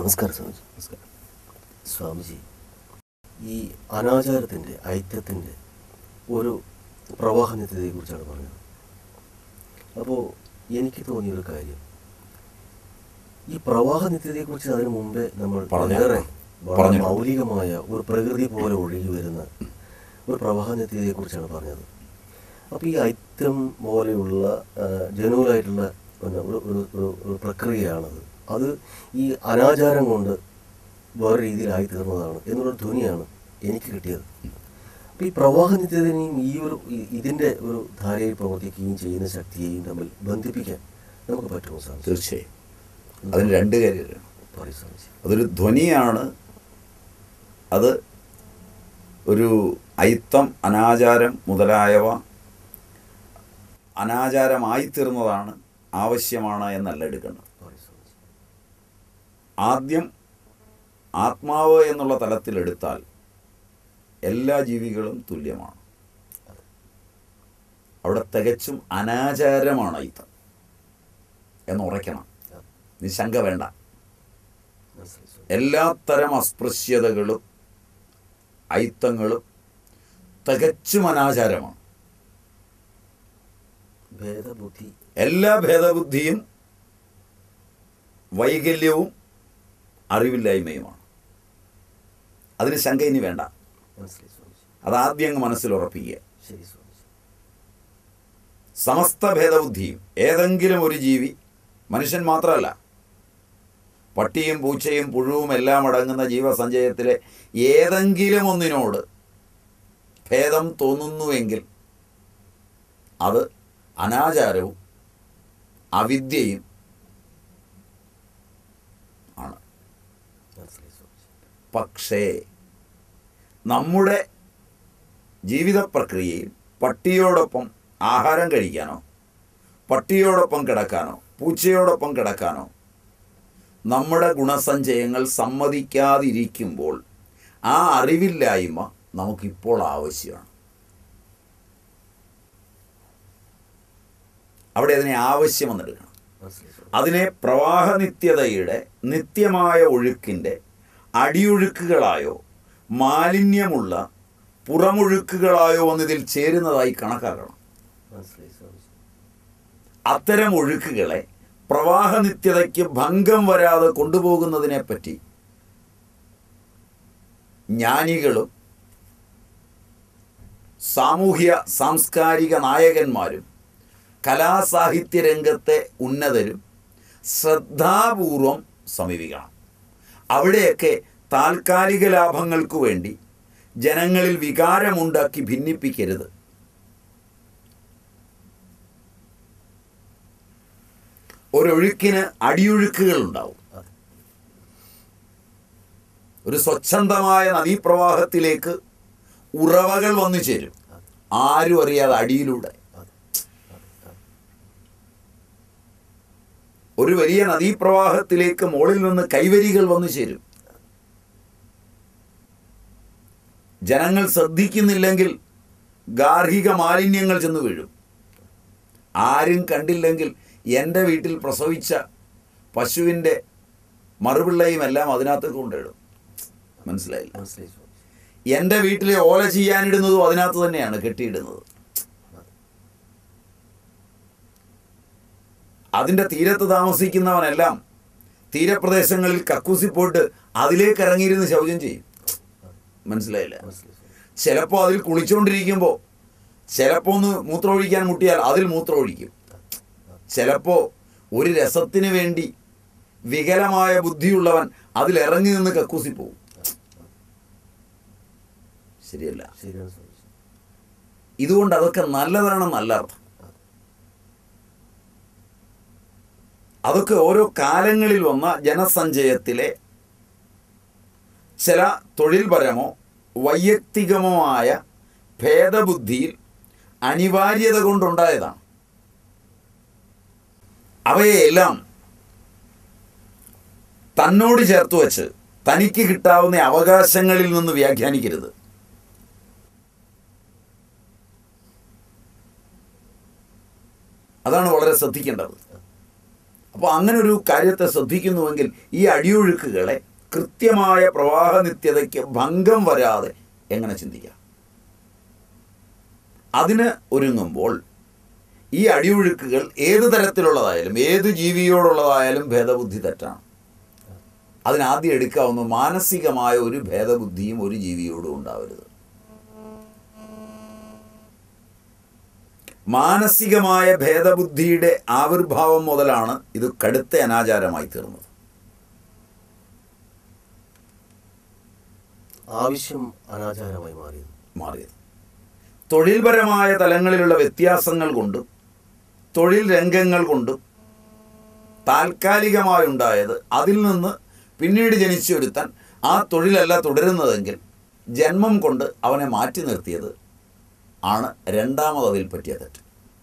നമസ്കാരം സ്വാമിജി നമസ്കാരം സ്വാമിജി ഈ അനാചാരത്തിൻ്റെ ഐക്യത്തിൻ്റെ ഒരു പ്രവാഹനത്തെക്കുറിച്ചാണ് പറഞ്ഞത് അപ്പോൾ എനിക്ക് തോന്നിയൊരു കാര്യം ഈ പ്രവാഹനിത്യതയെക്കുറിച്ച് അതിനു മുമ്പേ നമ്മൾ പറഞ്ഞു. വളരെ വളരെ പറഞ്ഞു. മൗലികമായ ഒരു പ്രകൃതി പോലെ ഒഴുകി വരുന്ന ഒരു പ്രവാഹനിത്യതയെക്കുറിച്ചാണ് പറഞ്ഞത് അപ്പോൾ ഈ ഐത്യം പോലെയുള്ള ആ, ജനുവലായിട്ടുള്ള പിന്നെ ഒരു ഒരു ഒരു- ഒരു പ്രക്രിയയാണത് അത് ഈ അനാചാരം കൊണ്ട് വേറെ രീതിയിലായി തീർന്നതാണ് എന്നുള്ളൊരു ധ്വനിയാണ് എനിക്ക് കിട്ടിയത് അപ്പോൾ ഈ പ്രവാഹനിത്യതയും ഈ ഒരു ഈ- ഇതിൻ്റെ ഒരു ധാരയിൽ പ്രവർത്തിക്കുകയും ചെയ്യുന്ന ശക്തിയെയും തമ്മിൽ ബന്ധിപ്പിക്കാൻ നമുക്ക് പറ്റുമോ സാർ തീർച്ചയായും അതിന് രണ്ട് കാര്യമാണ് പറയൂ സ്വാമിജി അതൊരു ധ്വനിയാണ് അത് ഒരു അയിത്തം അനാചാരം മുതലായവ അനാചാരമായിത്തീർന്നതാണ് ആവശ്യമാണ് എന്നല്ല എടുക്കേണ്ടത് പറയൂ സ്വാമിജി ആദ്യം ആത്മാവ് എന്നുള്ള തലത്തിലെടുത്താൽ എല്ലാ ജീവികളും തുല്യമാണ് അവിടെ തികച്ചും അനാചാരമാണ് അയിത്തം എന്ന് ഉറയ്ക്കണം നീ ശങ്ക വേണ്ട മനസ്സിലായി സ്വാമി. എല്ലാത്തരം അസ്പൃശ്യതകളും ഐത്തങ്ങളും തികച്ചും അനാചാരമാണ് ഭേദബുദ്ധി എല്ലാ ഭേദബുദ്ധിയും വൈകല്യവും അറിവില്ലായ്മയുമാണ് അതിന് ശങ്ക ഇനി വേണ്ട മനസ്സിലായി സ്വാമിജി അതാദ്യം അങ്ങ് മനസ്സിൽ ഉറപ്പിക്കുക ശരി സ്വാമിജി സമസ്ത ഭേദബുദ്ധിയും ഏതെങ്കിലും ഒരു ജീവി മനുഷ്യൻ മാത്രമല്ല പട്ടിയും പൂച്ചയും പുഴുവും എല്ലാം അടങ്ങുന്ന ജീവസഞ്ചയത്തിലെ ഏതെങ്കിലും ഒന്നിനോട് ഭേദം തോന്നുന്നുവെങ്കിൽ അത് അനാചാരവും അവിദ്യയും ആണ് മനസ്സിലായി സ്വാമിജി പക്ഷേ നമ്മുടെ ജീവിത പ്രക്രിയയിൽ പട്ടിയോടൊപ്പം ആഹാരം കഴിക്കാനോ പട്ടിയോടൊപ്പം കിടക്കാനോ പൂച്ചയോടൊപ്പം കിടക്കാനോ നമ്മുടെ ഗുണസഞ്ചയങ്ങൾ സമ്മതിക്കാതിരിക്കുമ്പോൾ ആ അറിവില്ലായ്മ നമുക്കിപ്പോൾ ആവശ്യമാണ് അവിടെ അതിനെ ആവശ്യമെന്നെടുക്കണം മനസ്സിലായി സ്വാമി അതിനെ പ്രവാഹനിത്യതയുടെ നിത്യമായ ഒഴുക്കിൻ്റെ അടിയൊഴുക്കുകളായോ മാലിന്യമുള്ള പുറമൊഴുക്കുകളായോ ഒന്നിതിൽ ചേരുന്നതായി കണക്കാക്കണം മനസ്സിലായി സ്വാമിജി അത്തരം ഒഴുക്കുകളെ പ്രവാഹനിത്യതയ്ക്ക് ഭംഗം വരാതെ കൊണ്ടുപോകുന്നതിനെപ്പറ്റി ജ്ഞാനികളും സാമൂഹ്യ സാംസ്കാരിക നായകന്മാരും കലാസാഹിത്യ രംഗത്തെ ഉന്നതരും ശ്രദ്ധാപൂർവം സമീപിക്കണം അവിടെയൊക്കെ താൽക്കാലിക ലാഭങ്ങൾക്കു വേണ്ടി ജനങ്ങളിൽ വികാരമുണ്ടാക്കി ഭിന്നിപ്പിക്കരുത് ഒരൊഴുക്കിന് അടിയൊഴുക്കുകൾ ഉണ്ടാവും അതെ ഒരു സ്വച്ഛന്തമായ നദീപ്രവാഹത്തിലേക്ക് ഉറവകൾ വന്നു ചേരും അതെ ആരും അറിയാതെ അടിയിലൂടെ അതെ അതെ അതെ ഒരു വലിയ നദീപ്രവാഹത്തിലേക്ക് മുകളിൽ നിന്ന് കൈവരികൾ വന്നു ചേരും ജനങ്ങൾ ശ്രദ്ധിക്കുന്നില്ലെങ്കിൽ ഗാർഹിക മാലിന്യങ്ങൾ ചെന്ന് വീഴും ആരും കണ്ടില്ലെങ്കിൽ എൻ്റെ വീട്ടിൽ പ്രസവിച്ച പശുവിൻ്റെ മറുപിള്ളയും എല്ലാം അതിനകത്തേക്ക് കൊണ്ടിടും മനസ്സിലായില്ല മനസ്സിലായി സ്വാമിജി എൻ്റെ വീട്ടിലെ ഓല ചെയ്യാനിടുന്നതും അതിനകത്ത് തന്നെയാണ് കെട്ടിയിടുന്നത് അതിൻ്റെ തീരത്ത് താമസിക്കുന്നവനെല്ലാം തീരപ്രദേശങ്ങളിൽ കക്കൂസി പോയിട്ട് അതിലേക്ക് ഇറങ്ങിയിരുന്ന് ശൗചം ചെയ്യും മനസ്സിലായില്ല മനസ്സിലായി സ്വാമിജി ചിലപ്പോൾ അതിൽ കുളിച്ചുകൊണ്ടിരിക്കുമ്പോൾ ചിലപ്പോൾ ഒന്ന് മൂത്രമൊഴിക്കാൻ മുട്ടിയാൽ അതിൽ മൂത്രമൊഴിക്കും ചിലപ്പോൾ ഒരു രസത്തിന് വേണ്ടി വികലമായ ബുദ്ധിയുള്ളവൻ അതിലിറങ്ങി നിന്ന് കക്കൂസി പോകും ശരിയല്ല ശരിയാണ് സ്വാമിജി ഇതുകൊണ്ട് അതൊക്കെ നല്ലതാണെന്നല്ല അർത്ഥം അതൊക്കെ ഓരോ കാലങ്ങളിൽ വന്ന ജനസഞ്ചയത്തിലെ ചില തൊഴിൽപരമോ വൈയക്തികമോ ആയ ഭേദബുദ്ധിയിൽ അനിവാര്യത കൊണ്ടുണ്ടായതാണ് അവയെല്ലാം തന്നോട് ചേർത്ത് വച്ച് തനിക്ക് കിട്ടാവുന്ന അവകാശങ്ങളിൽ നിന്ന് വ്യാഖ്യാനിക്കരുത് അതാണ് വളരെ ശ്രദ്ധിക്കേണ്ടത് അപ്പോൾ അങ്ങനെ ഒരു കാര്യത്തെ ശ്രദ്ധിക്കുന്നുവെങ്കിൽ ഈ അടിയൊഴുക്കുകളെ കൃത്യമായ പ്രവാഹ നിത്യതയ്ക്ക് ഭംഗം വരാതെ എങ്ങനെ ചിന്തിക്കാം അതിന് ഒരുങ്ങുമ്പോൾ ഈ അടിയൊഴുക്കുകൾ ഏത് തരത്തിലുള്ളതായാലും ഏത് ജീവിയോടുള്ളതായാലും ഭേദബുദ്ധി തെറ്റാണ് അതിനാദ്യം എടുക്കാവുന്ന മാനസികമായ ഒരു ഭേദബുദ്ധിയും ഒരു ജീവിയോടും ഉണ്ടാവരുത് മാനസികമായ ഭേദബുദ്ധിയുടെ ആവിർഭാവം മുതലാണ് ഇത് കടുത്ത അനാചാരമായി തീർന്നത് ആവശ്യം അനാചാരമായി മാറിയത് മാറിയത് തൊഴിൽപരമായ തലങ്ങളിലുള്ള വ്യത്യാസങ്ങൾ കൊണ്ടും തൊഴിൽ രംഗങ്ങൾ കൊണ്ടും താൽക്കാലികമായുണ്ടായത് അതിൽ നിന്ന് പിന്നീട് ജനിച്ചൊരുത്തൻ ആ തൊഴിലല്ല തുടരുന്നതെങ്കിൽ ജന്മം കൊണ്ട് അവനെ മാറ്റി നിർത്തിയത് ആണ് രണ്ടാമത് അതിൽ പറ്റിയ തെറ്റ്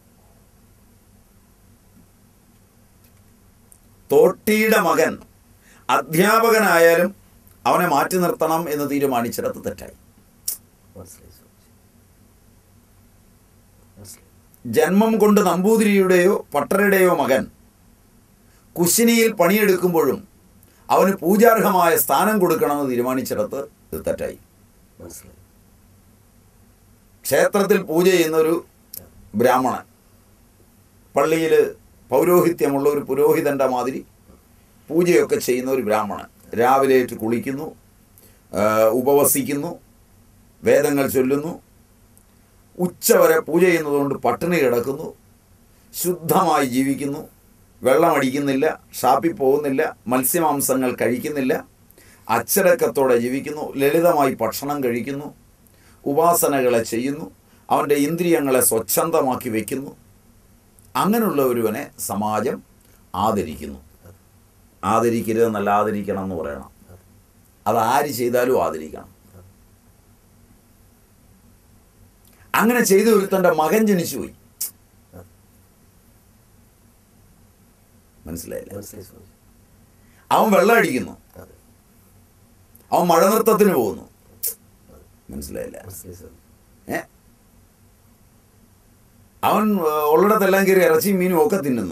തോട്ടിയുടെ മകൻ അധ്യാപകനായാലും അവനെ മാറ്റി നിർത്തണം എന്ന് തീരുമാനിച്ചിടത്ത് തെറ്റായി മനസ്സിലായി സ്വാമിജി മനസ്സിലായി ജന്മം കൊണ്ട് നമ്പൂതിരിയുടെയോ പട്ടരുടെയോ മകൻ കുശിനിയിൽ പണിയെടുക്കുമ്പോഴും അവന് പൂജാർഹമായ സ്ഥാനം കൊടുക്കണമെന്ന് തീരുമാനിച്ചിടത്ത് ഇത് തെറ്റായി മനസ്സിലായി ക്ഷേത്രത്തിൽ പൂജ ചെയ്യുന്നൊരു ബ്രാഹ്മണൻ പള്ളിയിൽ പൗരോഹിത്യമുള്ള ഒരു പുരോഹിതൻ്റെ മാതിരി പൂജയൊക്കെ ചെയ്യുന്ന ഒരു ബ്രാഹ്മണൻ രാവിലെ ഏറ്റ് കുളിക്കുന്നു ആ, ഉപവസിക്കുന്നു വേദങ്ങൾ ചൊല്ലുന്നു ഉച്ചവരെ പൂജ ചെയ്യുന്നതുകൊണ്ട് പട്ടിണി കിടക്കുന്നു ശുദ്ധമായി ജീവിക്കുന്നു വെള്ളമടിക്കുന്നില്ല ഷാപ്പിൽ പോകുന്നില്ല മത്സ്യമാംസങ്ങൾ കഴിക്കുന്നില്ല അച്ചടക്കത്തോടെ ജീവിക്കുന്നു ലളിതമായി ഭക്ഷണം കഴിക്കുന്നു ഉപാസനകളെ ചെയ്യുന്നു അവൻ്റെ ഇന്ദ്രിയങ്ങളെ സ്വച്ഛന്തമാക്കി വയ്ക്കുന്നു അങ്ങനെയുള്ള ഒരുവനെ സമാജം ആദരിക്കുന്നു ആദരിക്കരുതെന്നല്ല ആദരിക്കണം എന്ന് പറയണം അത് ആര് ചെയ്താലും ആദരിക്കണം അങ്ങനെ ചെയ്ത ഒരുത്തൻ്റെ മകൻ ജനിച്ചുപോയി മനസ്സിലായില്ല മനസ്സിലായി സ്വാമിജി അവൻ വെള്ളം അടിക്കുന്നു അതെ അവൻ മഴ നൃത്തത്തിന് പോകുന്നു മനസ്സിലായില്ല മനസ്സിലായി സ്വാമി ഏ അവൻ ഏ, ഉള്ളിടത്തെല്ലാം കയറി ഇറച്ചിയും മീനും ഒക്കെ തിന്നുന്നു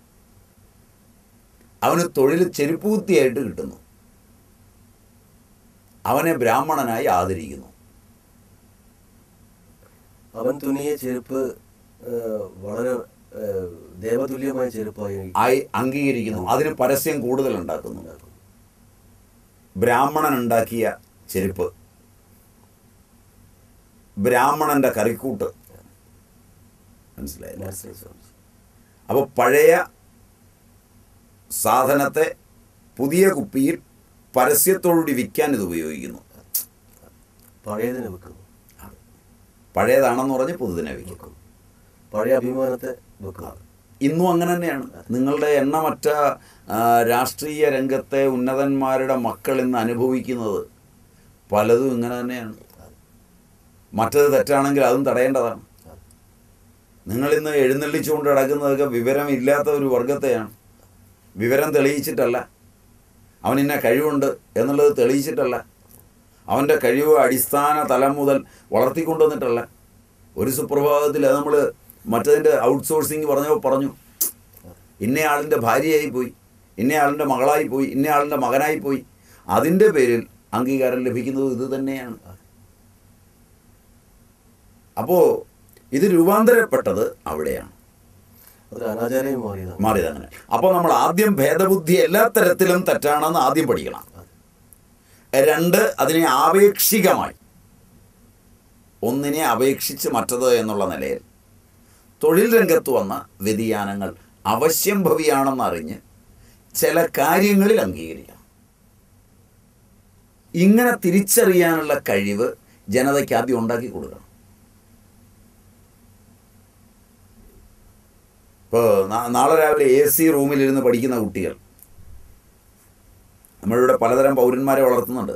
അവന് തൊഴിൽ ചെരുപ്പൂത്തിയായിട്ട് കിട്ടുന്നു അവനെ ബ്രാഹ്മണനായി ആദരിക്കുന്നു അവൻ തുന്നിയ ചെരുപ്പ് ഏഹ്, വളരെ ഏഹ്, ദേവതുല്യമായ ചെരുപ്പായി ആയി അംഗീകരിക്കുന്നു അതിന് പരസ്യം കൂടുതൽ ഉണ്ടാക്കുന്നു ഉണ്ടാക്കുന്നു. ബ്രാഹ്മണൻ ഉണ്ടാക്കിയ ചെരുപ്പ് ബ്രാഹ്മണന്റെ കറിക്കൂട്ട് മനസ്സിലായില്ല മനസ്സിലായി സ്വാമിജി അപ്പോൾ പഴയ സാധനത്തെ പുതിയ കുപ്പിയിൽ പരസ്യത്തോടുകൂടി വിൽക്കാൻ ഇത് ഉപയോഗിക്കുന്നു പഴയതിനെ വെക്കുന്നു പഴയതാണെന്ന് പറഞ്ഞ് പുതുതിനെ വിൽക്കും വെക്കുന്നു പഴയ അഭിമാനത്തെ വെക്കുന്നു ഇന്നും അങ്ങനെ തന്നെയാണ് നിങ്ങളുടെ എണ്ണമറ്റ ആ, രാഷ്ട്രീയ രംഗത്തെ ഉന്നതന്മാരുടെ മക്കൾ ഇന്ന് അനുഭവിക്കുന്നത് പലതും ഇങ്ങനെ തന്നെയാണ് മറ്റത് തെറ്റാണെങ്കിൽ അതും തടയേണ്ടതാണ് നിങ്ങളിന്ന് എഴുന്നള്ളിച്ചുകൊണ്ട് കിടക്കുന്നതൊക്കെ വിവരമില്ലാത്ത ഒരു വർഗത്തെയാണ് വിവരം തെളിയിച്ചിട്ടല്ല അവൻ ഇന്ന കഴിവുണ്ട് എന്നുള്ളത് തെളിയിച്ചിട്ടല്ല അവൻ്റെ കഴിവ് അടിസ്ഥാന തലം മുതൽ വളർത്തിക്കൊണ്ടുവന്നിട്ടല്ല ഒരു സുപ്രഭാതത്തിൽ അത് നമ്മൾ മറ്റതിൻ്റെ ഔട്ട്സോഴ്സിങ് പറഞ്ഞപ്പോൾ പറഞ്ഞു ഇന്നയാളിൻ്റെ ഭാര്യയായി പോയി ഇന്നയാളിൻ്റെ മകളായി പോയി ഇന്നയാളിൻ്റെ മകനായി പോയി അതിൻ്റെ പേരിൽ അംഗീകാരം ലഭിക്കുന്നത് ഇത് തന്നെയാണ് അപ്പോൾ ഇത് രൂപാന്തരപ്പെട്ടത് അവിടെയാണ് അതൊരു അനാചാരമായി മാറിയതാണ് മാറിയത് അങ്ങനെ അപ്പോൾ നമ്മൾ ആദ്യം ഭേദബുദ്ധി എല്ലാ തരത്തിലും തെറ്റാണെന്ന് ആദ്യം പഠിക്കണം രണ്ട് അതിനെ ആപേക്ഷികമായി ഒന്നിനെ അപേക്ഷിച്ച് മറ്റത് എന്നുള്ള നിലയിൽ തൊഴിൽ രംഗത്ത് വന്ന വ്യതിയാനങ്ങൾ അവശ്യംഭവിയാണെന്നറിഞ്ഞ് ചില കാര്യങ്ങളിൽ അംഗീകരിക്കണം ഇങ്ങനെ തിരിച്ചറിയാനുള്ള കഴിവ് ജനതയ്ക്ക് ആദ്യം ഉണ്ടാക്കി കൊടുക്കണം ഇപ്പോൾ നാളെ രാവിലെ എ സി റൂമിലിരുന്ന് പഠിക്കുന്ന കുട്ടികൾ നമ്മളിവിടെ പലതരം പൗരന്മാരെ വളർത്തുന്നുണ്ട്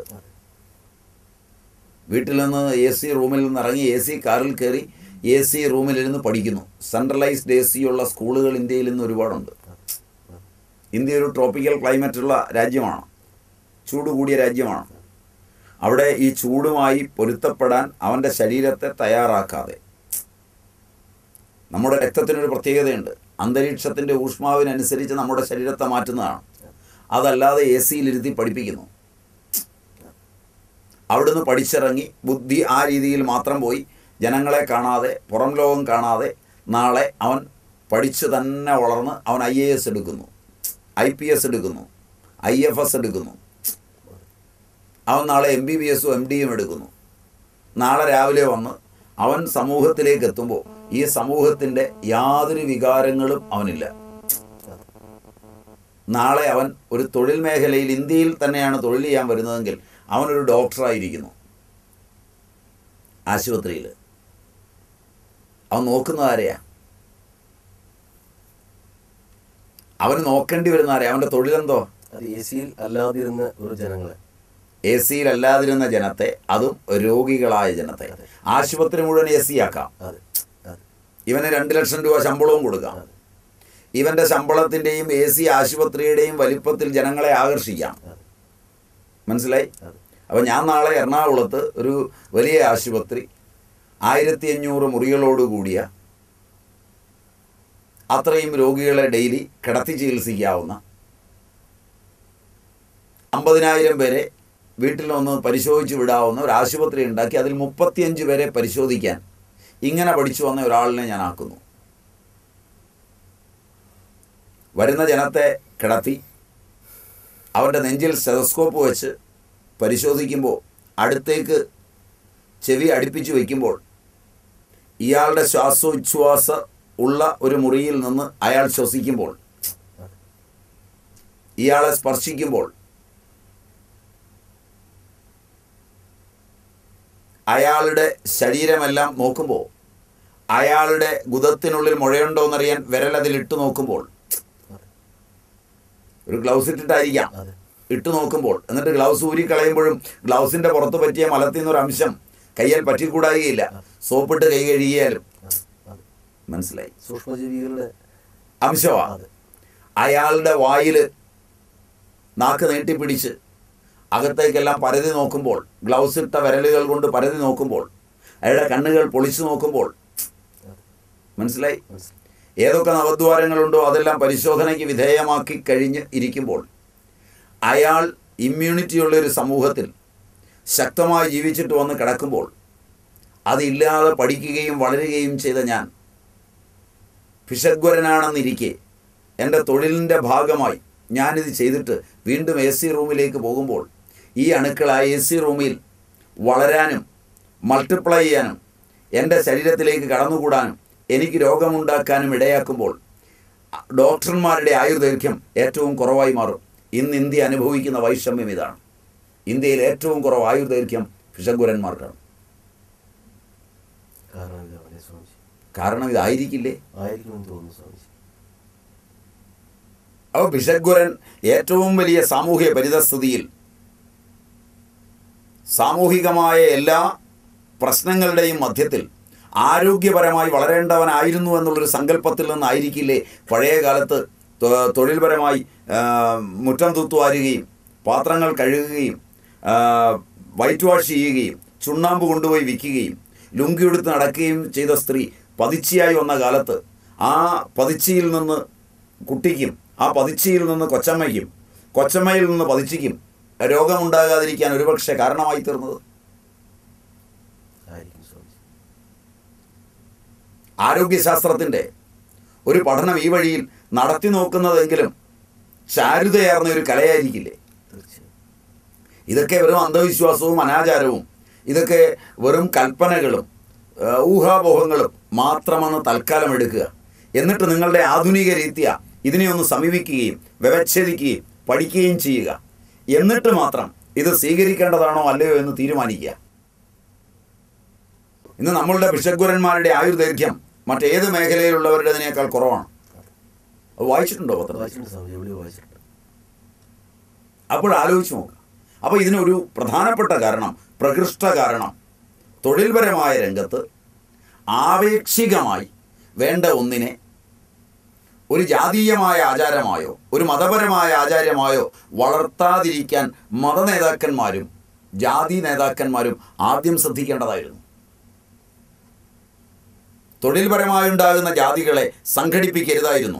വീട്ടിൽ നിന്ന് എ സി റൂമിൽ നിന്ന് ഇറങ്ങി എ സി കാറിൽ കയറി എ സി റൂമിലിരുന്ന് പഠിക്കുന്നു സെൻട്രലൈസ്ഡ് എ സി ഉള്ള സ്കൂളുകൾ ഇന്ത്യയിൽ ഇന്ന് ഒരുപാടുണ്ട് ഇന്ത്യ ഒരു ട്രോപ്പിക്കൽ ക്ലൈമറ്റ് ഉള്ള രാജ്യമാണ് ചൂട് കൂടിയ രാജ്യമാണ് അവിടെ ഈ ചൂടുമായി പൊരുത്തപ്പെടാൻ അവൻ്റെ ശരീരത്തെ തയ്യാറാക്കാതെ നമ്മുടെ രക്തത്തിനൊരു പ്രത്യേകതയുണ്ട് അന്തരീക്ഷത്തിൻ്റെ ഊഷ്മാവിനനുസരിച്ച് നമ്മുടെ ശരീരത്തെ മാറ്റുന്നതാണ് അതല്ലാതെ എ സിയിലിരുത്തി പഠിപ്പിക്കുന്നു അവിടുന്ന് പഠിച്ചിറങ്ങി ബുദ്ധി ആ രീതിയിൽ മാത്രം പോയി ജനങ്ങളെ കാണാതെ പുറം ലോകം കാണാതെ നാളെ അവൻ പഠിച്ച് തന്നെ വളർന്ന് അവൻ ഐ എ എസ് എടുക്കുന്നു ഐ പി എസ് എടുക്കുന്നു ഐ എഫ് എസ് എടുക്കുന്നു അവൻ നാളെ എം ബി ബി എസും എം ഡിയും എടുക്കുന്നു നാളെ രാവിലെ വന്ന് അവൻ സമൂഹത്തിലേക്ക് എത്തുമ്പോൾ ഈ സമൂഹത്തിൻ്റെ യാതൊരു വികാരങ്ങളും അവനില്ല നാളെ അവൻ ഒരു തൊഴിൽ മേഖലയിൽ ഇന്ത്യയിൽ തന്നെയാണ് തൊഴിൽ ചെയ്യാൻ വരുന്നതെങ്കിൽ അവനൊരു ഡോക്ടറായിരിക്കുന്നു ആശുപത്രിയിൽ അവൻ നോക്കുന്നത് ആരെയാ അവന് നോക്കേണ്ടി വരുന്ന ആരെയാ അവൻ്റെ തൊഴിലെന്തോ അത് എ സിയിൽ അല്ലാതിരുന്ന ഒരു ജനങ്ങളെ എ സിയിലല്ലാതിരുന്ന ജനത്തെ അതും രോഗികളായ ജനത്തെ ആശുപത്രി മുഴുവൻ എ സി ആക്കാം അതെ അതെ ഇവന് രണ്ട് ലക്ഷം രൂപ ശമ്പളവും കൊടുക്കാം അതെ ഇവന്റെ ശമ്പളത്തിന്റെയും എ സി ആശുപത്രിയുടെയും വലിപ്പത്തിൽ ജനങ്ങളെ ആകർഷിക്കാം അതെ മനസ്സിലായി അതെ അപ്പോൾ ഞാൻ നാളെ എറണാകുളത്ത് ഒരു വലിയ ആശുപത്രി ആയിരത്തി അഞ്ഞൂറ് മുറികളോട് കൂടിയ അത്രയും രോഗികളെ ഡെയിലി കിടത്തി ചികിത്സിക്കാവുന്ന അമ്പതിനായിരം പേരെ വീട്ടിൽ ഒന്ന് പരിശോധിച്ച് വിടാവുന്ന ഒരു ആശുപത്രി ഉണ്ടാക്കി അതിൽ മുപ്പത്തിയഞ്ച് പേരെ പരിശോധിക്കാൻ ഇങ്ങനെ പഠിച്ചു വന്ന ഒരാളിനെ ഞാൻ ആക്കുന്നു വരുന്ന ജനത്തെ കിടത്തി അവൻ്റെ നെഞ്ചിൽ സ്റ്റെതസ്കോപ്പ് വെച്ച് പരിശോധിക്കുമ്പോൾ അടുത്തേക്ക് ചെവി അടുപ്പിച്ച് വയ്ക്കുമ്പോൾ ഇയാളുടെ ശ്വാസോച്ഛ്വാസ ഉള്ള ഒരു മുറിയിൽ നിന്ന് അയാൾ ശ്വസിക്കുമ്പോൾ ഇയാളെ സ്പർശിക്കുമ്പോൾ അയാളുടെ ശരീരമെല്ലാം നോക്കുമ്പോൾ അയാളുടെ ഗുദത്തിനുള്ളിൽ മുഴയുണ്ടോ എന്നറിയാൻ വിരൽ അതിൽ ഇട്ട് നോക്കുമ്പോൾ ഒരു ഗ്ലൗസ് ഇട്ടിട്ടായിരിക്കാം അതെ ഇട്ട് നോക്കുമ്പോൾ എന്നിട്ട് ഗ്ലൗസ് ഊരി കളയുമ്പോഴും ഗ്ലൗസിന്റെ പുറത്ത് പറ്റിയ മലത്തിൽ നിന്നൊരു അംശം കയ്യാൽ പറ്റിക്കൂടായികയില്ല സോപ്പിട്ട് കൈ കഴുകിയാലും അതെ അതെ മനസ്സിലായി സൂക്ഷ്മജീവികളുടെ അംശമാണ് അതെ അയാളുടെ വായിൽ നാക്ക് നീട്ടിപ്പിടിച്ച് അകത്തേക്കെല്ലാം പരതി നോക്കുമ്പോൾ ഗ്ലൗസ് ഇട്ട വിരലുകൾ കൊണ്ട് പരതി നോക്കുമ്പോൾ അയാളുടെ കണ്ണുകൾ പൊളിച്ചു നോക്കുമ്പോൾ അതെ മനസ്സിലായി മനസ്സിലായി ഏതൊക്കെ നവദ്വാരങ്ങളുണ്ടോ അതെല്ലാം പരിശോധനയ്ക്ക് വിധേയമാക്കി കഴിഞ്ഞ് ഇരിക്കുമ്പോൾ അയാൾ ഇമ്മ്യൂണിറ്റിയുള്ള ഒരു സമൂഹത്തിൽ ശക്തമായി ജീവിച്ചിട്ട് വന്ന് കിടക്കുമ്പോൾ അതില്ലാതെ പഠിക്കുകയും വളരുകയും ചെയ്ത ഞാൻ ഭിഷഗ്വരനാണെന്നിരിക്കെ എൻ്റെ തൊഴിലിൻ്റെ ഭാഗമായി ഞാനിത് ചെയ്തിട്ട് വീണ്ടും എ സി റൂമിലേക്ക് പോകുമ്പോൾ ഈ അണുക്കൾ ആ എ സി റൂമിൽ വളരാനും മൾട്ടിപ്ലൈ ചെയ്യാനും എൻ്റെ ശരീരത്തിലേക്ക് കടന്നുകൂടാനും എനിക്ക് രോഗമുണ്ടാക്കാനും ഇടയാക്കുമ്പോൾ ഡോക്ടർമാരുടെ ആയുർദൈർഘ്യം ഏറ്റവും കുറവായി മാറും ഇന്ന് ഇന്ത്യ അനുഭവിക്കുന്ന വൈഷമ്യം ഇതാണ് ഇന്ത്യയിൽ ഏറ്റവും കുറവ് ആയുർദൈർഘ്യം ഭിഷഗ്വരന്മാർക്കാണ് കാരണം ഇതാണ് സ്വാമിജി കാരണം ഇതായിരിക്കില്ലേ ആയിരിക്കുമെന്ന് തോന്നുന്നു സ്വാമിജി അപ്പോൾ ഭിഷഗ്വരൻ ഏറ്റവും വലിയ സാമൂഹ്യ പരിതസ്ഥിതിയിൽ സാമൂഹികമായ എല്ലാ പ്രശ്നങ്ങളുടെയും മധ്യത്തിൽ ആരോഗ്യപരമായി വളരേണ്ടവനായിരുന്നു എന്നുള്ളൊരു സങ്കല്പത്തിൽ നിന്നായിരിക്കില്ലേ പഴയ കാലത്ത് തൊ- തൊഴിൽപരമായി ആ, മുറ്റം തൂത്തുവാരുകയും പാത്രങ്ങൾ കഴുകുകയും ആ, വൈറ്റ് വാഷ് ചെയ്യുകയും ചുണ്ണാമ്പ് കൊണ്ടുപോയി വിൽക്കുകയും ലുങ്കി എടുത്ത് നടക്കുകയും ചെയ്ത സ്ത്രീ പതിച്ചിയായി വന്ന കാലത്ത് ആ പതിച്ചിയിൽ നിന്ന് കുട്ടിക്കും ആ പതിച്ചിയിൽ നിന്ന് കൊച്ചമ്മയ്ക്കും കൊച്ചമ്മയിൽ നിന്ന് പതിച്ചിക്കും രോഗമുണ്ടാകാതിരിക്കാൻ ഒരുപക്ഷെ കാരണമായി തീർന്നത് ആയിരിക്കും സ്വാമിജി ആരോഗ്യശാസ്ത്രത്തിൻ്റെ ഒരു പഠനം ഈ വഴിയിൽ നടത്തി നോക്കുന്നതെങ്കിലും ചാരുതയാർന്ന ഒരു കലയായിരിക്കില്ലേ തീർച്ചയായും ഇതൊക്കെ വെറും അന്ധവിശ്വാസവും അനാചാരവും ഇതൊക്കെ വെറും കൽപ്പനകളും ആ, ഊഹാപോഹങ്ങളും മാത്രമെന്ന് തൽക്കാലം എടുക്കുക എന്നിട്ട് നിങ്ങളുടെ ആധുനിക രീതിയ ഇതിനെ ഒന്ന് സമീപിക്കുകയും വ്യവച്ഛേദിക്കുകയും പഠിക്കുകയും ചെയ്യുക എന്നിട്ട് മാത്രം ഇത് സ്വീകരിക്കേണ്ടതാണോ അല്ലയോ എന്ന് തീരുമാനിക്കുക ഇന്ന് നമ്മളുടെ ഭിഷഗ്വരന്മാരുടെ ആയുർദൈർഘ്യം മറ്റേത് മേഖലയിലുള്ളവരുടേതിനേക്കാൾ കുറവാണ് അത് വായിച്ചിട്ടുണ്ടോ പത്രം വായിച്ചിട്ടുണ്ട് സ്വാമിജി എവിടെയോ വായിച്ചിട്ടുണ്ട് അപ്പോൾ ആലോചിച്ച് നോക്കുക അപ്പോൾ ഇതിനൊരു പ്രധാനപ്പെട്ട കാരണം പ്രകൃഷ്ട കാരണം തൊഴിൽപരമായ രംഗത്ത് ആപേക്ഷികമായി വേണ്ട ഒന്നിനെ ഒരു ജാതീയമായ ആചാരമായോ ഒരു മതപരമായ ആചാരമായോ വളർത്താതിരിക്കാൻ മതനേതാക്കന്മാരും ജാതി നേതാക്കന്മാരും ആദ്യം ശ്രദ്ധിക്കേണ്ടതായിരുന്നു തൊഴിൽപരമായുണ്ടാകുന്ന ജാതികളെ സംഘടിപ്പിക്കരുതായിരുന്നു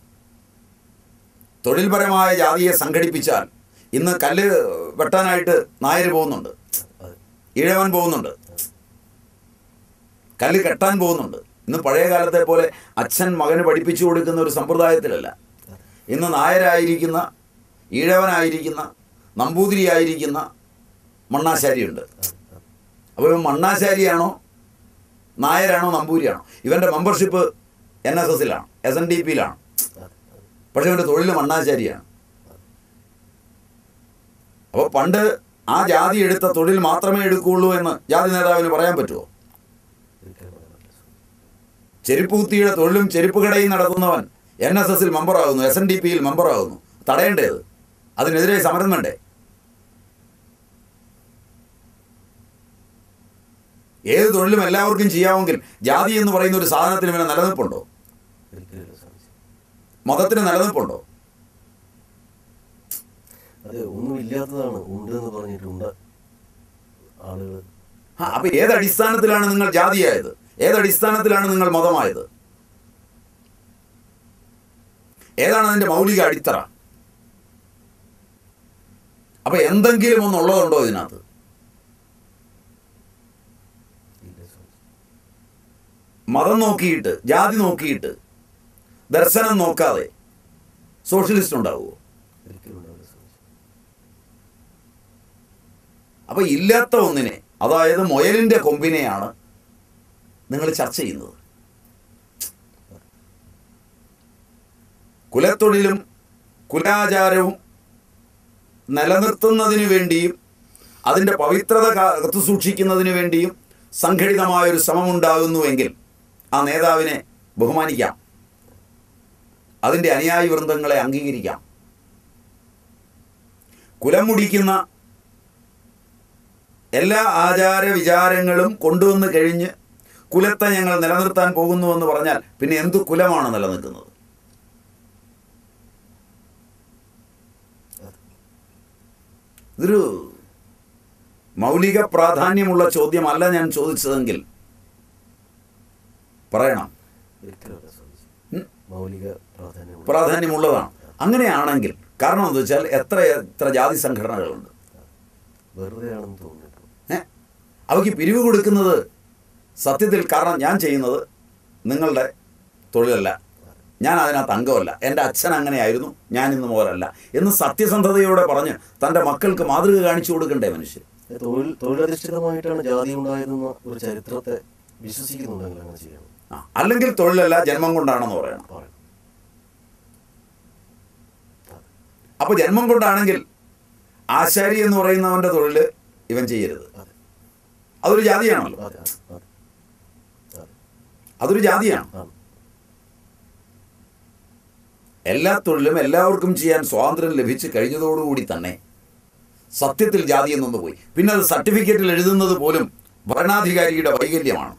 തൊഴിൽപരമായ ജാതിയെ സംഘടിപ്പിച്ചാൽ ഇന്ന് കല്ല് വെട്ടാനായിട്ട് നായർ പോകുന്നുണ്ട് അതെ ഇഴവൻ പോകുന്നുണ്ട് കല്ല് കെട്ടാൻ പോകുന്നുണ്ട് ഇന്ന് പഴയ കാലത്തെ പോലെ അച്ഛൻ മകന് പഠിപ്പിച്ചു കൊടുക്കുന്ന ഒരു സമ്പ്രദായത്തിലല്ല ഇന്ന് നായരായിരിക്കുന്ന ഈഴവനായിരിക്കുന്ന നമ്പൂതിരിയായിരിക്കുന്ന മണ്ണാശാരിയുണ്ട് അപ്പോൾ ഇവൻ മണ്ണാശാരിയാണോ നായരാണോ നമ്പൂരിയാണോ ഇവൻ്റെ മെമ്പർഷിപ്പ് എൻ എസ് എസിലാണ് എസ് എൻ ഡി പിയിലാണ് അതെ അതെ പക്ഷെ ഇവൻ്റെ തൊഴിൽ മണ്ണാശാരിയാണ് അപ്പോൾ പണ്ട് ആ ജാതി എടുത്ത തൊഴിൽ മാത്രമേ എടുക്കുകയുള്ളൂ എന്ന് ജാതി നേതാവിന് പറയാൻ പറ്റുമോ ഒരിക്കലും പറയാൻ പറ്റില്ല സ്വാമി. ചെരുപ്പ് കുത്തിയുടെ തൊഴിലും ചെരുപ്പ് കടയും നടത്തുന്നവൻ എൻ എസ് എസിൽ മെമ്പറാകുന്നു എസ് എൻ ഡി പിയിൽ മെമ്പറാകുന്നു തടയേണ്ടത് അതിനെതിരെ സമരം വേണ്ടേ ഏത് തൊഴിലും എല്ലാവർക്കും ചെയ്യാമെങ്കിൽ ജാതി എന്ന് പറയുന്ന ഒരു സാധനത്തിന് പിന്നെ നിലനിൽപ്പുണ്ടോ ഒരിക്കലും ഇല്ല സ്വാമിജി മതത്തിന് നിലനിൽപ്പുണ്ടോ അത് ഒന്നുമില്ലാത്തതാണ് ഉണ്ട് എന്ന് പറഞ്ഞിട്ടുണ്ട് ആളുകൾ ആ അപ്പൊ ഏത് അടിസ്ഥാനത്തിലാണ് നിങ്ങൾ ജാതിയായത് ഏത് അടിസ്ഥാനത്തിലാണ് നിങ്ങൾ മതമായത് ഏതാണ് അതിന്റെ മൗലിക അടിത്തറ അപ്പൊ എന്തെങ്കിലും ഒന്നുള്ളതുണ്ടോ ഇതിനകത്ത് ഇല്ല സ്വാമിജി മതം നോക്കിയിട്ട് ജാതി നോക്കിയിട്ട് ദർശനം നോക്കാതെ സോഷ്യലിസ്റ്റ് ഉണ്ടാവുമോ ഒരിക്കലും ഉണ്ടാവില്ല സ്വാമിജി അപ്പൊ ഇല്ലാത്ത ഒന്നിനെ അതായത് മുയലിന്റെ കൊമ്പിനെയാണ് നിങ്ങൾ ചർച്ച ചെയ്യുന്നത് കുലത്തൊഴിലും കുലാചാരവും നിലനിർത്തുന്നതിന് വേണ്ടിയും അതിൻ്റെ പവിത്രത കാത്തു സൂക്ഷിക്കുന്നതിന് വേണ്ടിയും സംഘടിതമായൊരു ശ്രമമുണ്ടാകുന്നുവെങ്കിൽ ആ നേതാവിനെ ബഹുമാനിക്കാം അതിൻ്റെ അനുയായി വൃന്ദങ്ങളെ അംഗീകരിക്കാം കുലം മുടിക്കുന്ന എല്ലാ ആചാര വിചാരങ്ങളും കൊണ്ടുവന്ന് കഴിഞ്ഞ് കുലത്തെ ഞങ്ങൾ നിലനിർത്താൻ പോകുന്നുവെന്ന് പറഞ്ഞാൽ പിന്നെ എന്തു കുലമാണ് നിലനിൽക്കുന്നത് ഇതൊരു മൗലിക പ്രാധാന്യമുള്ള ചോദ്യമല്ല ഞാൻ ചോദിച്ചതെങ്കിൽ പറയണം ഒരിക്കലും അല്ല സ്വാമിജി ഉം? മൗലിക പ്രാധാന്യമുള്ള പ്രാധാന്യമുള്ളതാണ് അങ്ങനെയാണെങ്കിൽ കാരണം എന്താ വെച്ചാൽ എത്ര എത്ര ജാതി സംഘടനകളുണ്ട് വെറുതെയാണെന്ന് തോന്നിയിട്ടു ഏ അവയ്ക്ക് പിരിവ് കൊടുക്കുന്നത് സത്യത്തിൽ കാരണം ഞാൻ ചെയ്യുന്നത് നിങ്ങളുടെ തൊഴിലല്ല ഞാൻ അതിനകത്ത് അംഗമല്ല എൻ്റെ അച്ഛൻ അങ്ങനെയായിരുന്നു ഞാൻ ഇന്ന് മുതലല്ല എന്ന് സത്യസന്ധതയോടെ പറഞ്ഞ് തൻ്റെ മക്കൾക്ക് മാതൃക കാണിച്ചു കൊടുക്കണ്ടേ മനുഷ്യൻ തൊഴിൽ തൊഴിലധിഷ്ഠിതമായിട്ടാണ് ജാതി ഉണ്ടായതെന്ന ഒരു ചരിത്രത്തെ വിശ്വസിക്കുന്നുണ്ടെങ്കിൽ അങ്ങനെ ചെയ്യണം ആ, അല്ലെങ്കിൽ തൊഴിലല്ല ജന്മം കൊണ്ടാണെന്ന് പറയണം പറയണം അപ്പോൾ ജന്മം കൊണ്ടാണെങ്കിൽ ആശാരി എന്ന് പറയുന്നവൻ്റെ തൊഴിൽ ഇവൻ ചെയ്യരുത് അതെ അതൊരു ജാതിയാണല്ലോ അതെ അതെ അതെ അതെ അതൊരു ജാതിയാണ് ആണ് എല്ലാ തൊഴിലും എല്ലാവർക്കും ചെയ്യാൻ സ്വാതന്ത്ര്യം ലഭിച്ച് കഴിഞ്ഞതോടുകൂടി തന്നെ സത്യത്തിൽ ജാതി എന്നൊന്ന് പോയി പിന്നെ അത് സർട്ടിഫിക്കറ്റിൽ എഴുതുന്നത് പോലും ഭരണാധികാരിയുടെ വൈകല്യമാണ്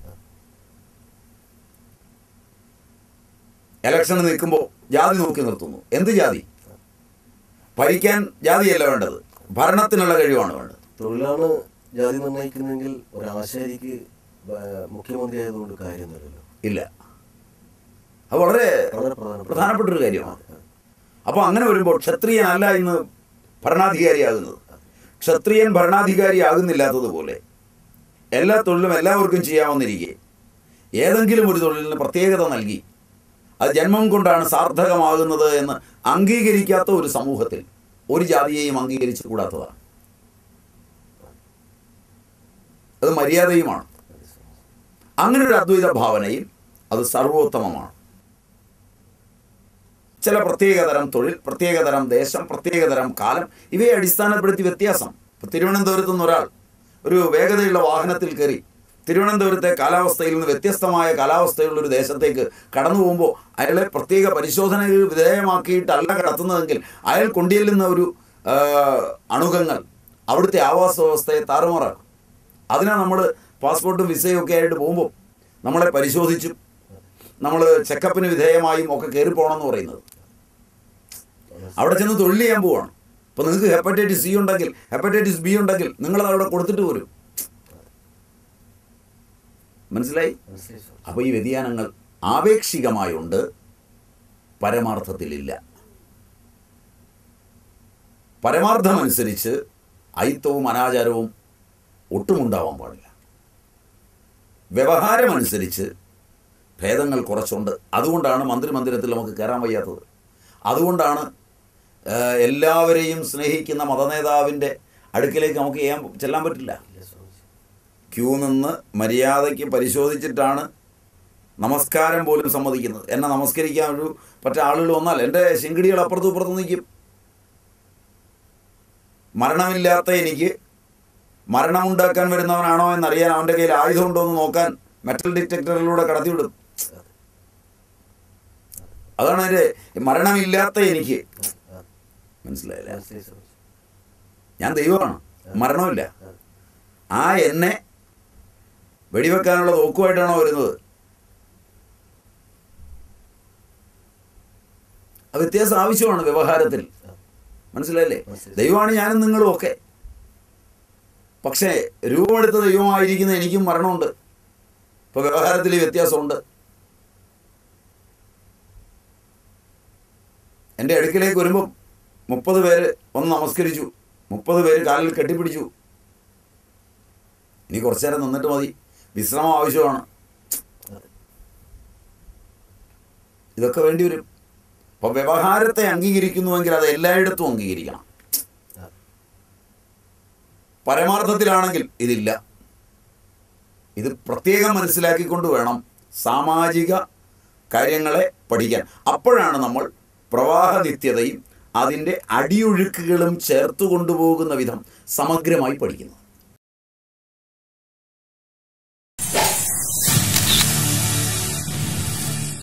ഇലക്ഷന് നിൽക്കുമ്പോൾ ജാതി നോക്കി നിർത്തുന്നു എന്ത് ജാതി ഭരിക്കാൻ ജാതിയല്ല വേണ്ടത് ഭരണത്തിനുള്ള കഴിവാണ് വേണ്ടത് തൊഴിലാണ് ജാതി നിർണ്ണയിക്കുന്നതെങ്കിൽ ഒരാശാരിക്ക് ബ- മുഖ്യമന്ത്രി ആയതുകൊണ്ട് കാര്യമൊന്നുമില്ലല്ലോ ഇല്ല അത് വളരെ വളരെ പ്രധാനപ്പെട്ട പ്രധാനപ്പെട്ട ഒരു കാര്യമാണ് അതെ, അതെ. അപ്പോൾ അങ്ങനെ വരുമ്പോൾ ക്ഷത്രിയനല്ല ഇന്ന് ഭരണാധികാരിയാകുന്നത് ക്ഷത്രിയൻ ഭരണാധികാരിയാകുന്നില്ലാത്തതുപോലെ എല്ലാ തൊഴിലും എല്ലാവർക്കും ചെയ്യാവുന്നിരിക്കെ ഏതെങ്കിലും ഒരു തൊഴിലിന് പ്രത്യേകത നൽകി അത് ജന്മം കൊണ്ടാണ് സാർത്ഥകമാകുന്നത് എന്ന് അംഗീകരിക്കാത്ത ഒരു സമൂഹത്തിൽ ഒരു ജാതിയെയും അംഗീകരിച്ചു കൂടാത്തതാണ് അത് മര്യാദയുമാണ് അങ്ങനെ ഒരു അദ്വൈത ഭാവനയിൽ അത് സർവോത്തമമാണ് ചില പ്രത്യേകതരം തൊഴിൽ പ്രത്യേകതരം ദേശം പ്രത്യേകതരം കാലം ഇവയെ അടിസ്ഥാനപ്പെടുത്തി വ്യത്യാസം ഇപ്പം തിരുവനന്തപുരത്ത് നിന്ന് ഒരാൾ ഒരു വേഗതയുള്ള വാഹനത്തിൽ കയറി തിരുവനന്തപുരത്തെ കാലാവസ്ഥയിൽ നിന്ന് വ്യത്യസ്തമായ കാലാവസ്ഥയുള്ള ഒരു ദേശത്തേക്ക് കടന്നു പോകുമ്പോൾ അയാളെ പ്രത്യേക പരിശോധനയിൽ വിധേയമാക്കിയിട്ടല്ല കടത്തുന്നതെങ്കിൽ അയാൾ കൊണ്ടുചെല്ലുന്ന ഒരു ആ, അണുകങ്ങൾ അവിടുത്തെ ആവാസ വ്യവസ്ഥയെ താറുമാറാക്കും അതിനാണ് നമ്മൾ പാസ്പോർട്ടും വിസയും ഒക്കെ ആയിട്ട് പോകുമ്പോൾ നമ്മളെ പരിശോധിച്ചും നമ്മൾ ചെക്കപ്പിന് വിധേയമായും ഒക്കെ കയറി പോകണമെന്ന് പറയുന്നത് അവിടെ ചെന്ന് തൊഴിൽ ചെയ്യാൻ പോവാണ് അപ്പോൾ നിങ്ങൾക്ക് ഹെപ്പറ്റൈറ്റിസ് സി ഉണ്ടെങ്കിൽ ഹെപ്പറ്റൈറ്റിസ് ബി ഉണ്ടെങ്കിൽ നിങ്ങളത് അവിടെ കൊടുത്തിട്ട് പോരും മനസ്സിലായി മനസ്സിലായി സ്വാമിജി അപ്പോൾ ഈ വ്യതിയാനങ്ങൾ ആപേക്ഷികമായുണ്ട് പരമാർത്ഥത്തിലില്ല പരമാർത്ഥമനുസരിച്ച് അയിത്തവും അനാചാരവും ഒട്ടുമുണ്ടാവാൻ പാടില്ല വ്യവഹാരമനുസരിച്ച് ഭേദങ്ങൾ കുറച്ചുണ്ട് അതുകൊണ്ടാണ് മന്ത്രി മന്ദിരത്തിൽ നമുക്ക് കയറാൻ വയ്യാത്തത് അതുകൊണ്ടാണ് ഏഹ്, എല്ലാവരെയും സ്നേഹിക്കുന്ന മതനേതാവിൻ്റെ അടുക്കിലേക്ക് നമുക്ക് ചെയ്യാൻ ചെല്ലാൻ പറ്റില്ല ഇല്ല സ്വാമിജി ക്യൂ നിന്ന് മര്യാദയ്ക്ക് പരിശോധിച്ചിട്ടാണ് നമസ്കാരം പോലും സമ്മതിക്കുന്നത് എന്നെ നമസ്കരിക്കാൻ ഒരു പറ്റ ആളുകൾ വന്നാൽ എൻ്റെ ശിങ്കിടികൾ അപ്പുറത്തും ഇപ്പുറത്തും നിൽക്കും മരണമില്ലാത്ത എനിക്ക് മരണമുണ്ടാക്കാൻ വരുന്നവനാണോ എന്നറിയാൻ അവൻ്റെ കയ്യിൽ ആയുധമുണ്ടോ എന്ന് നോക്കാൻ മെറ്റൽ ഡിറ്റക്ടറിലൂടെ കടത്തിവിടും അതാണ് എൻ്റെ മരണമില്ലാത്ത എനിക്ക് ആ, മനസ്സിലായില്ല മനസ്സിലായി സ്വാമിജി ഞാൻ ദൈവമാണ് മരണമില്ല ആ എന്നെ വെടിവെക്കാനുള്ള തോക്കുമായിട്ടാണോ വരുന്നത് ആ വ്യത്യാസം ആവശ്യമാണ് വ്യവഹാരത്തിൽ മനസ്സിലായില്ലേ മനസ്സിലായി. ദൈവമാണ് ഞാനും നിങ്ങളും ഒക്കെ പക്ഷേ രൂപമെടുത്ത ദൈവമായിരിക്കുന്ന എനിക്കും മരണമുണ്ട് ഇപ്പോൾ വ്യവഹാരത്തിൽ ഈ വ്യത്യാസമുണ്ട് എൻ്റെ അടുക്കിലേക്ക് വരുമ്പം മുപ്പത് പേര് വന്ന് നമസ്കരിച്ചു മുപ്പത് പേര് കാലിൽ കെട്ടിപ്പിടിച്ചു ഇനി കുറച്ചു നേരം നിന്നിട്ട് മതി വിശ്രമം ആവശ്യമാണ് അതെ ഇതൊക്കെ വേണ്ടി വരും അപ്പോൾ വ്യവഹാരത്തെ അംഗീകരിക്കുന്നുവെങ്കിൽ അത് എല്ലായിടത്തും അംഗീകരിക്കണം അതെ പരമാർത്ഥത്തിലാണെങ്കിൽ ഇതില്ല ഇത് പ്രത്യേകം മനസ്സിലാക്കിക്കൊണ്ട് വേണം സാമാജിക കാര്യങ്ങളെ പഠിക്കാൻ അപ്പോഴാണ് നമ്മൾ പ്രവാഹനിത്യതയും അതിൻ്റെ അടിയൊഴുക്കുകളും ചേർത്ത് കൊണ്ടുപോകുന്ന വിധം സമഗ്രമായി പഠിക്കുന്നത്